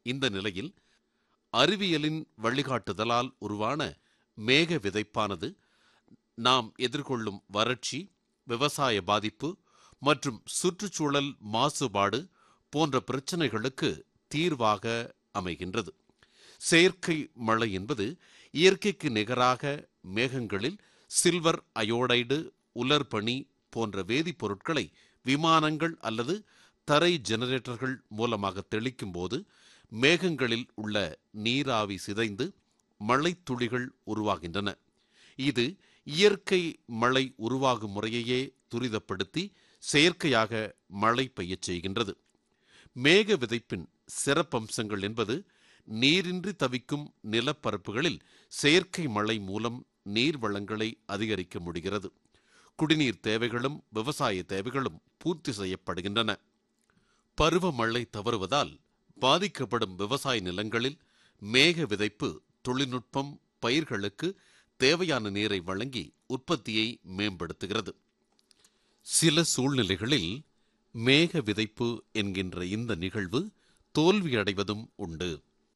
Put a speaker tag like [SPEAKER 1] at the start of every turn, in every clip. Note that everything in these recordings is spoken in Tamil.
[SPEAKER 1] இந்த நிலையில் அறிவியலின் வழிகாட்டுதலால் உருவான மேக விதைப்பானது நாம் எதிர்கொள்ளும் வறட்சி விவசாய பாதிப்பு மற்றும் சுற்றுச்சூழல் மாசுபாடு போன்ற பிரச்சனைகளுக்கு தீர்வாக அமைகின்றது செயற்கை மழை என்பது இயற்கைக்கு நிகராக மேகங்களில் சில்வர் அயோடைடு உலர்பனி போன்ற வேதிப்பொருட்களை விமானங்கள் அல்லது தரை ஜெனரேட்டர்கள் மூலமாக தெளிக்கும் போது மேகங்களில் உள்ள நீராவி சிதைந்து மழைத்துளிகள் உருவாகின்றன இது இயற்கை மழை உருவாகும் முறையையே துரிதப்படுத்தி செயற்கையாக மழை பெய்யச் செய்கின்றது மேக விதைப்பின் சிறப்பம்சங்கள் என்பது நீரின்றி தவிக்கும் நிலப்பரப்புகளில் செயற்கை மழை மூலம் நீர் வளங்களை அதிகரிக்க முடிகிறது குடிநீர் தேவைகளும் விவசாய தேவைகளும் பூர்த்தி செய்யப்படுகின்றன பருவமழை தவறுவதால் பாதிக்கப்படும் விவசாய நிலங்களில் மேக விதைப்பு தொழில்நுட்பம் பயிர்களுக்கு தேவையான நீரை வழங்கி உற்பத்தியை மேம்படுத்துகிறது சில சூழ்நிலைகளில் மேக விதைப்பு என்கின்ற இந்த நிகழ்வு தோல்வியடைவதும் உண்டு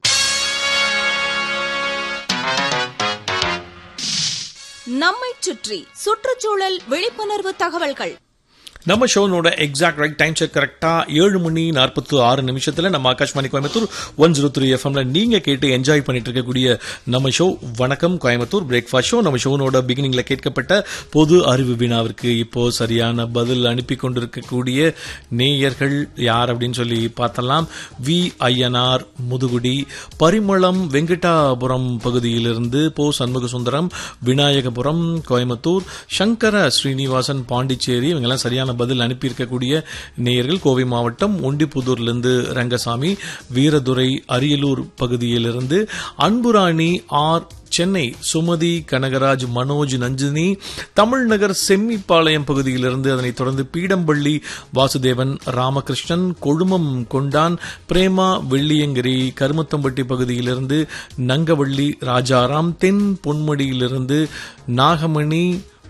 [SPEAKER 2] நம்மைச் சுற்றி சுற்றுச்சூழல் விழிப்புணர்வு தகவல்கள்
[SPEAKER 3] நம்ம ஷோனோட எக்ஸாக்ட் ரைட் டைம் செக் கரெக்டா ஏழு மணி நாற்பத்தி ஆறு நிமிஷத்துல நம்ம Akashvani Coimbatore one zero three எஃப்எம்ல நீங்க கேட்டு என்ஜாய் பண்ணிட்டு இருக்கக்கூடிய நம்ம ஷோ வணக்கம் கோயம்புத்தூர் பிரேக்ஃபாஸ்ட் ஷோ நம்ம ஷோனோட பிகினிங்ல கேட்கப்பட்ட பொது அறிவு வினாவிற்கு இப்போ சரியான பதில் அனுப்பி கொண்டிருக்கக்கூடிய நேயர்கள் யார் அப்படின்னு சொல்லி பார்த்தலாம் வி ஐயனார் முதுகுடி பரிமளம் வெங்கடாபுரம் பகுதியிலிருந்து போ சண்முக சுந்தரம் விநாயகபுரம் கோயம்புத்தூர் சங்கர ஸ்ரீனிவாசன் பாண்டிச்சேரி இவங்கெல்லாம் சரியான பதில் அனுப்பியிருக்கக்கூடிய நேயர்கள் கோவை மாவட்டம் ஒண்டிப்புதூர்லேருந்து ரங்கசாமி வீரதுரை அரியலூர் பகுதியிலிருந்து அன்புராணி ஆர் சென்னை சுமதி கனகராஜ் மனோஜ் நந்தினி தமிழ்நகர் செம்மிப்பாளையம் பகுதியிலிருந்து அதனைத் தொடர்ந்து பீடம்பள்ளி வாசுதேவன் ராமகிருஷ்ணன் கொழுமம் கொண்டான் பிரேமா வெள்ளியங்கிரி கருமத்தம்பட்டி பகுதியிலிருந்து நங்கவள்ளி ராஜாராம் தென் பொன்மடியிலிருந்து நாகமணி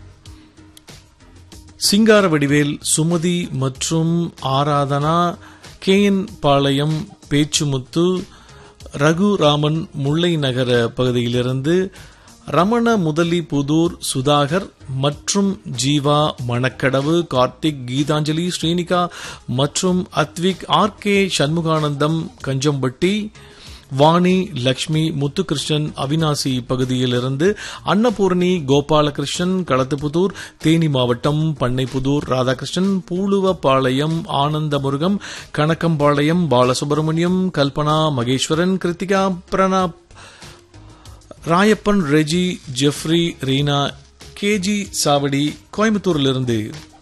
[SPEAKER 3] சிங்கார வடிவேல் சுமதி மற்றும் ஆராதனா கேஎன் பாளையம் பேச்சுமுத்து ரகுராமன் முல்லை நகர பகுதியிலிருந்து ரமண முதலி புதூர் சுதாகர் மற்றும் ஜீவா மணக்கடவு கார்த்திக் கீதாஞ்சலி ஸ்ரீனிகா மற்றும் அத்விக் ஆர் கே சண்முகானந்தம் கஞ்சம்பட்டி வாணி லக்ஷ்மி முத்துகிருஷ்ணன் அவினாசி பகுதியிலிருந்து அன்னபூர்ணி கோபாலகிருஷ்ணன் களத்துப்புதூர் தேனி மாவட்டம் பண்ணைப்புதூர் ராதாகிருஷ்ணன் பூலுவப்பாளையம் ஆனந்தமுருகம் கணக்கம்பாளையம் பாலசுப்ரமணியம் கல்பனா மகேஸ்வரன் கிருத்திகா பிரணாப் ராயப்பன் ரெஜி ஜெஃப்ரி ரீனா கேஜி சாவடி கோயம்புத்தூரிலிருந்து